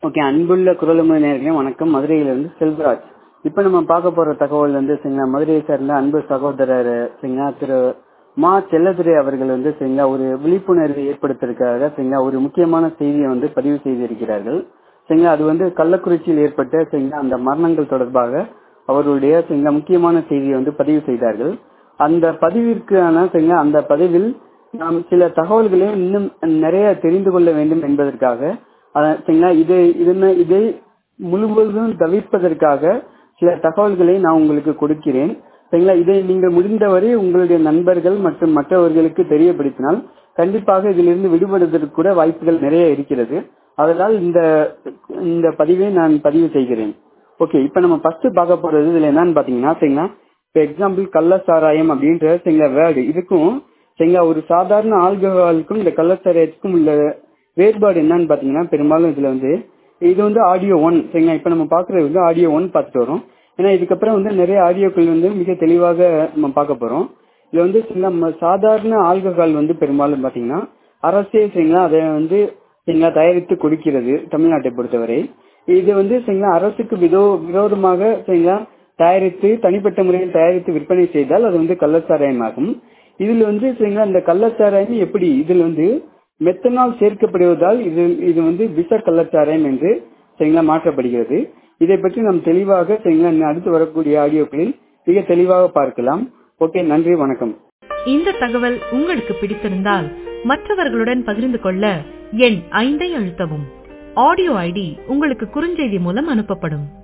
okay அன்புள்ள குரலுமை நேர்களே வணக்கம் மதுரையிலிருந்து செல்வராஜ் இப்போ நம்ம பார்க்க போற தகவல் வந்து சரிங்களா மதுரையை சேர்ந்த அன்பு சகோதரர் சரிங்களா திரு மா செல்லதுரை அவர்கள் வந்து சரிங்களா ஒரு விழிப்புணர்வை ஏற்படுத்துறதுக்காக சரிங்களா ஒரு முக்கியமான செய்தியை வந்து பதிவு செய்திருக்கிறார்கள் சரிங்களா அது வந்து கள்ளக்குறிச்சியில் ஏற்பட்ட சரிங்களா அந்த மரணங்கள் தொடர்பாக அவருடைய சரிங்களா முக்கியமான செய்தியை வந்து பதிவு செய்தார்கள் அந்த பதிவிற்கான சரிங்களா அந்த பதிவில் நாம் சில தகவல்களை இன்னும் நிறைய தெரிந்து கொள்ள வேண்டும் என்பதற்காக அஹ், சரிங்களா இதை இதனை இதை முழுவதும் தவிர்ப்பதற்காக சில தகவல்களை நான் உங்களுக்கு கொடுக்கிறேன் சரிங்களா இதை நீங்கள் முடிந்தவரை உங்களுடைய நண்பர்கள் மற்றும் மற்றவர்களுக்கு தெரியப்படுத்தினால் கண்டிப்பாக இதிலிருந்து விடுபடுவதற்கு கூட வாய்ப்புகள் நிறைய இருக்கிறது அதனால் இந்த இந்த பதிவை நான் பதிவு செய்கிறேன் ஓகே இப்போ நம்ம ஃபர்ஸ்ட் பார்க்க போறது இதுல என்னன்னு பாத்தீங்கன்னா சரிங்களா இப்போ எக்ஸாம்பிள் கள்ள சாராயம் அப்படின்ற சரிங்களா வேர்டு இதுக்கும் சரிங்களா ஒரு சாதாரண ஆல்கஹாலுக்கும் இந்த கள்ள சாராயத்துக்கும் உள்ள வேறுபாடு என்னன்னு பாத்தீங்கன்னா பெரும்பாலும் இதுல வந்து இது வந்து ஆடியோ ஒன் சரிங்களா இப்போ நம்ம பாக்குறது வந்து ஆடியோ ஒன் பார்த்துட்டு வரோம் ஏன்னா இதுக்கப்புறம் வந்து நிறைய ஆடியோக்கள் வந்து மிக தெளிவாக நம்ம பார்க்க போறோம் இதுல வந்து சரிங்களா நம்ம சாதாரண ஆல்கஹால் வந்து பெரும்பாலும் பாத்தீங்கன்னா அரசே சரிங்களா அதை வந்து சரிங்களா தயாரித்து கொடுக்கிறது தமிழ்நாட்டை பொறுத்தவரை இது வந்து சரிங்களா அரசுக்கு விதோ விரோதமாக சரிங்களா தயாரித்து தனிப்பட்ட முறையில் தயாரித்து விற்பனை செய்தால் அது வந்து கள்ளச்சாராயம் ஆகும் இதுல வந்து சரிங்களா இந்த கள்ளச்சாராயம் எப்படி இதுல வந்து மெத்தனால் சேர்க்கப்படுவதால் இது இது வந்து விஷ கள்ளச்சாராயம் என்று சரிங்களா மாற்றப்படுகிறது இதை பற்றி நாம் தெளிவாக சரிங்களா இன்னும் அடுத்து வரக்கூடிய ஆடியோக்களில் மிக தெளிவாக பார்க்கலாம் ஓகே நன்றி வணக்கம் இந்த தகவல் உங்களுக்கு பிடித்திருந்தால் மற்றவர்களுடன் பகிர்ந்து கொள்ள எண் ஐந்தை அழுத்தவும் ஆடியோ ஐடி உங்களுக்கு குறுஞ்செய்தி மூலம் அனுப்பப்படும்